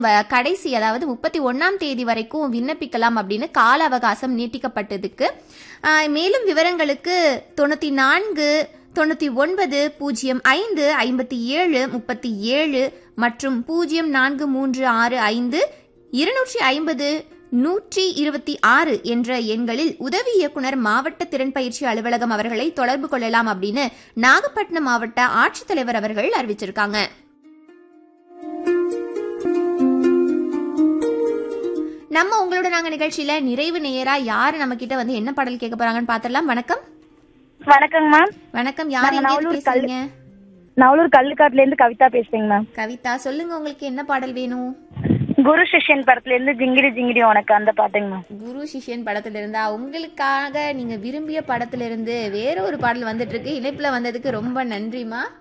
வ- கடைசி அதாவது முப்பத்தி ஒன்னாம் தேதி வரைக்கும் விண்ணப்பிக்கலாம் அப்படின்னு கால அவகாசம் நீட்டிக்கப்பட்டதுக்கு ஆஹ், மேலும் விவரங்களுக்கு தொண்ணூத்தி நான்கு தொண்ணூத்தி ஒன்பது பூஜ்ஜியம் ஐந்து ஐம்பத்தி ஏழு முப்பத்தி ஏழு மற்றும் பூஜ்ஜியம் நான்கு மூன்று ஆறு ஐந்து இருநூற்றி ஐம்பது நூற்றி இருபத்தி ஆறு என்ற எண்களில் உதவி இயக்குனர் மாவட்ட திறன் பயிற்சி அலுவலகம் அவர்களை தொடர்பு கொள்ளலாம் அப்படின்னு நாகப்பட்டினம் மாவட்ட ஆட்சித்தலைவர் அவர்கள் அறிவிச்சிருக்காங்க நம்ம உங்களோட நாங்க நிகழ்ச்சியில நிறைவு நேரா யாரு நம்ம கிட்ட வந்து என்ன பாடல் கேட்க போறாங்கன்னு பாத்திரலாம் வணக்கம் வணக்கங்க மேம் வணக்கம் யார் நாங்க எங்க நவலூர் பேசுறீங்க நவலூர் கல்லுக்காட்டுல இருந்து கவிதா பேசுறேங்க மேம் கவிதா சொல்லுங்க உங்களுக்கு என்ன பாடல் வேணும் குரு சிஷ்யன் படத்துல இருந்து ஜிங்கிடி ஜிங்கிடி உனக்கு அந்த பாட்டுங்க மேம் குரு சிஷ்யன் படத்துல இருந்தா உங்களுக்காக நீங்க விரும்பிய படத்துல இருந்து வேற ஒரு பாடல் வந்துட்டு இருக்கு இணைப்புல வந்ததுக்கு ரொம்ப நன்றிமா